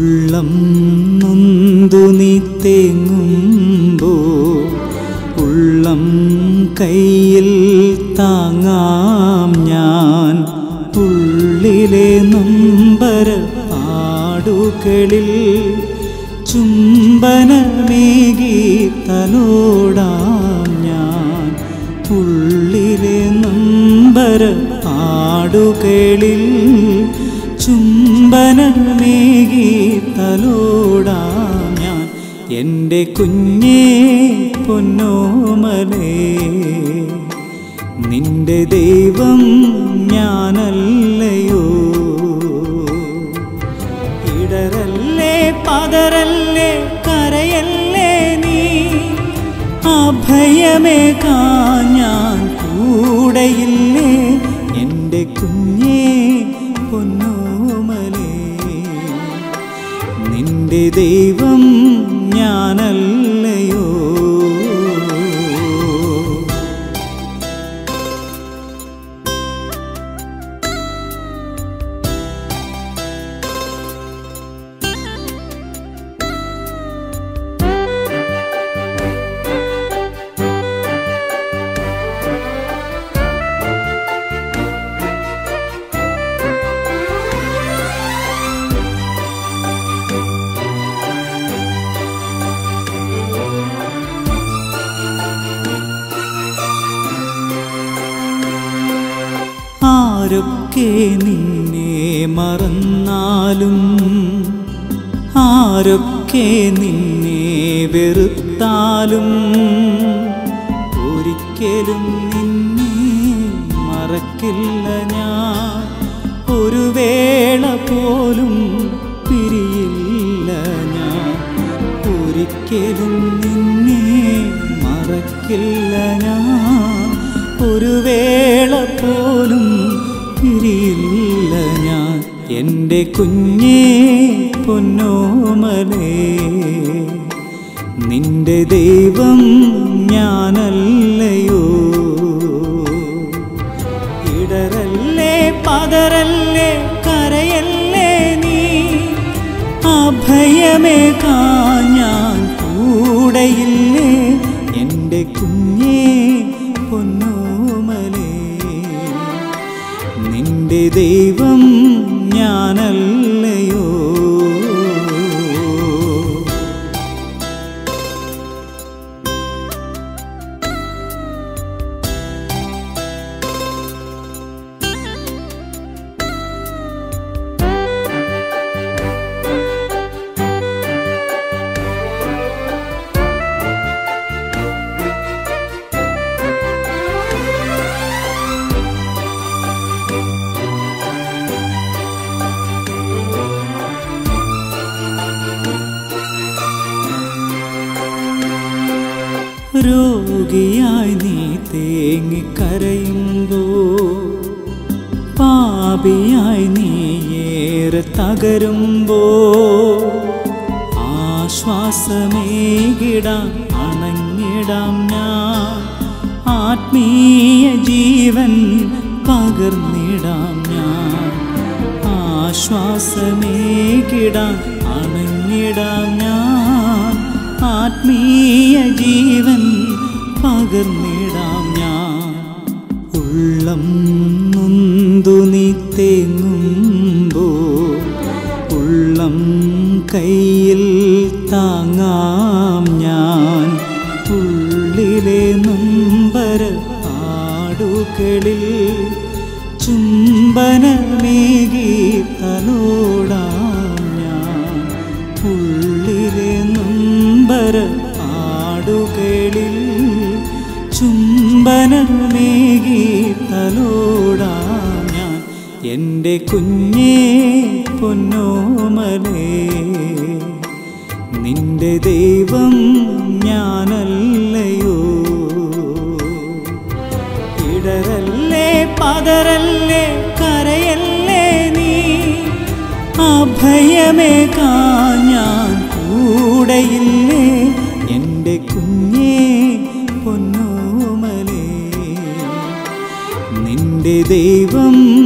ഉള്ളം നൊന്തു നീ തേങ്ങുമ്പോ ഉള്ളം കയ്യിൽ താങ്ങാം ഞാൻ ഉള്ളിലെ നമ്പര ആടുകളിൽ ചുംബനമേകി തലോടാം ഞാൻ ഉള്ളിലെ നമ്പര ആടുകളിൽ ചുംബനമേകി തലോടാം ഞാൻ എൻ്റെ കുഞ്ഞേ പൊന്നോമലേ നിന്റെ ദൈവം ഞാനല്ലയോ ഇടരല്ലേ പതറല്ലേ കരയല്ലേ നീ അഭയമേ ഞാൻ കൂടെയില്ലേ എൻ്റെ കുഞ്ഞേ പൊന്നോമലേ നിന്റെ ദൈവം ഞാനല്ലയോ ആരൊക്കെ നിന്നെ മറന്നാലും ആരൊക്കെ നിന്നെ വെറുത്താലും ഒരിക്കലും നിന്നെ മറക്കില്ല ഞാൻ ഒരു വേള പോലും പിരിയില്ല ഞാൻ ഒരിക്കലും നിന്നെ മറക്കില്ല ഞാൻ ഒരു വേള പോലും പിരിയില്ല ഞാൻ എൻ്റെ കുഞ്ഞേ പൊന്നോമലേ നിന്റെ ദൈവം ഞാനല്ലയോ ഇടരല്ലേ പതറല്ലേ കരയല്ലേ നീ അഭയമേ ഞാൻ കൂടെയില്ലേ എൻ്റെ കുഞ്ഞേ പൊന്നോമലേ നിന്റെ ദൈവം ഞാനല്ലയോ രോഗിയായി നീ തേങ്ങിക്കരയുമ്പോ പാപിയായി നീ ഏറെ തകരുമ്പോ ആശ്വാസമേകിടാം അണങ്ങിടാം ഞാൻ ആത്മീയ ജീവൻ പകർന്നിടാം ഞാൻ ആശ്വാസമേകിടാം അണങ്ങിടാം ഞാൻ ആത്മീയ ജീവൻ പകർന്നിടാം ഞാൻ ഉള്ളം നൊന്തു നീ തേങ്ങുമ്പോ ഉള്ളം കയ്യിൽ താങ്ങാം ഞാൻ ഉള്ളിലെ നമ്പര ആടുകളിൽ ചുംബനമേകി തലോടാം ഞാൻ ഉള്ളിലെ നമ്പര ആടുകളിൽ ചുംബനമേകി തലോടാം ഞാൻ എൻ്റെ കുഞ്ഞേ പൊന്നോമലേ നിന്റെ ദൈവം ഞാനല്ലയോ ഇടരല്ലേ പതറല്ലേ കരയല്ലേ നീ അഭയമേ ഞാൻ കൂടെയില്ലേ എൻ്റെ കുഞ്ഞേ പൊന്നോമലേ നിന്റെ ദൈവം